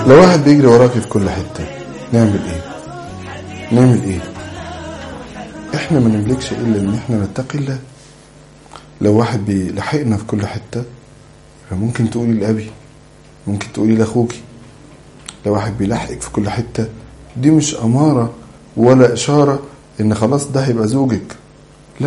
لو واحد بيجري وراكي في كل حتة نعمل ايه نعمل ايه احنا ما نملكش الا ان احنا نتقي الله لو واحد بيلحقنا في كل حتة ممكن تقولي لأبي ممكن تقولي لأخوكي لو واحد بيلحقك في كل حتة دي مش أمارة ولا إشارة إن خلاص ده هيبقى زوجك لا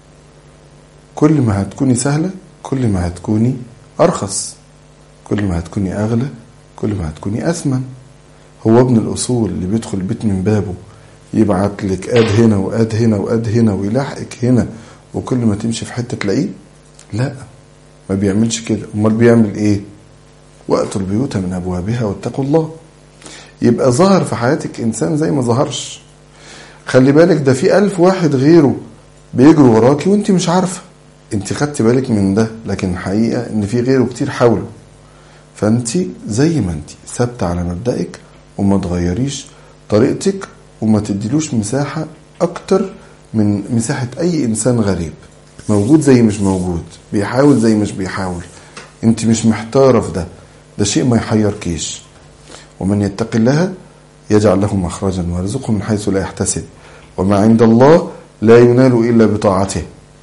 كل ما هتكوني سهلة كل ما هتكوني أرخص كل ما هتكوني أغلى كل ما هتكوني أثمن هو ابن الأصول اللي بيدخل البيت من بابه يبعت لك اد هنا واد هنا واد هنا ويلاحقك هنا وكل ما تمشي في حته تلاقيه لا ما بيعملش كده امال بيعمل ايه واتوا البيوت من ابوابها واتقوا الله يبقى ظهر في حياتك انسان زي ما ظهرش خلي بالك ده في ألف واحد غيره بيجروا وراكي وانت مش عارفه انت خدت بالك من ده لكن الحقيقه ان في غيره كتير حوله فانت زي ما انت ثابته على مبدئك وما تغيريش طريقتك وما تديلوش مساحه اكتر من مساحه اي انسان غريب موجود زي مش موجود بيحاول زي مش بيحاول انت مش محتاره في ده ده شيء ما يحيركيش ومن يتق الله يجعل له مخرجا ويرزقه من حيث لا يحتسب وما عند الله لا ينال الا بطاعته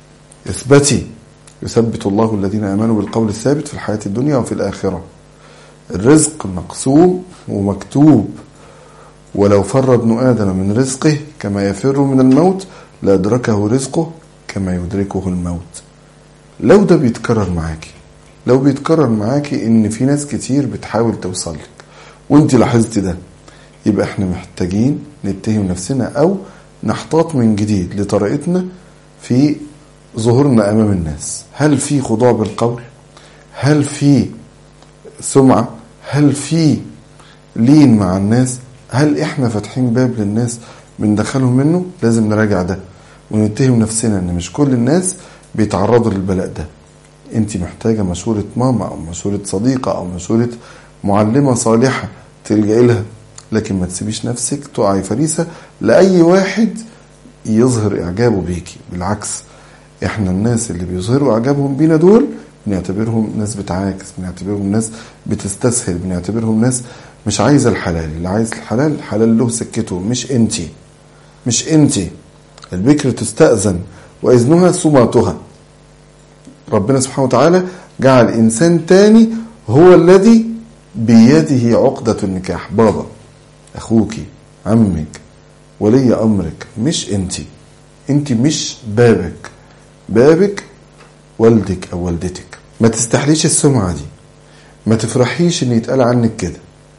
اثبتي يثبت الله الذين امنوا بالقول الثابت في الحياه الدنيا وفي الاخره الرزق مقسوم ومكتوب ولو فر ابن ادم من رزقه كما يفر من الموت لادركه رزقه كما يدركه الموت لو ده بيتكرر معاكي لو بيتكرر معاكي ان في ناس كتير بتحاول توصل لك وانت لاحظتي ده يبقى احنا محتاجين نتهم نفسنا او نحتاط من جديد لطريقتنا في ظهورنا امام الناس هل في خضوع بالقول هل في سمعه هل في لين مع الناس هل احنا فاتحين باب للناس بندخلهم منه لازم نراجع ده ونتهم نفسنا ان مش كل الناس بيتعرضوا للبلاء ده انت محتاجه مشوره ماما او مشوره صديقه او مشوره معلمه صالحه تلجئي لها لكن ما تسيبيش نفسك تقعي فريسه لاي واحد يظهر اعجابه بيكي بالعكس احنا الناس اللي بيظهروا اعجابهم بينا دول بنعتبرهم ناس بتعاكس بنعتبرهم ناس بتستسهل بنعتبرهم ناس مش عايزه الحلال اللي عايز الحلال الحلال له سكته مش انتي مش انتي البكر تستأذن وإذنها سماتها ربنا سبحانه وتعالى جعل إنسان تاني هو الذي بيده عقدة النكاح بابا أخوك عمك ولي أمرك مش أنت أنت مش بابك بابك والدك أو والدتك ما تستحليش السمعة دي ما تفرحيش ان يتقال عنك كده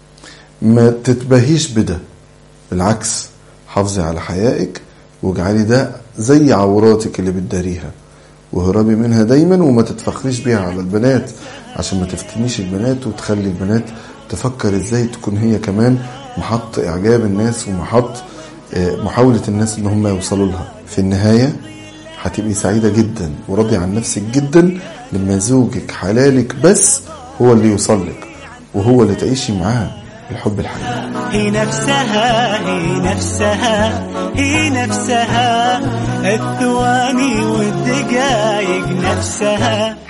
ما تتبهيش بده بالعكس حافظي على حيائك واجعلي ده زي عوراتك اللي بتداريها وهربي منها دايما وما تتفخريش بيها على البنات عشان ما تفتنيش البنات وتخلي البنات تفكر ازاي تكون هي كمان محط اعجاب الناس ومحط محاولة الناس ان هم يوصلوا لها في النهاية هتبقي سعيدة جدا وراضية عن نفسك جدا لما زوجك حلالك بس هو اللي يوصل لك وهو اللي تعيشي معاه الحب الحقيقي هي نفسها هي نفسها هي نفسها الثواني والدقايق نفسها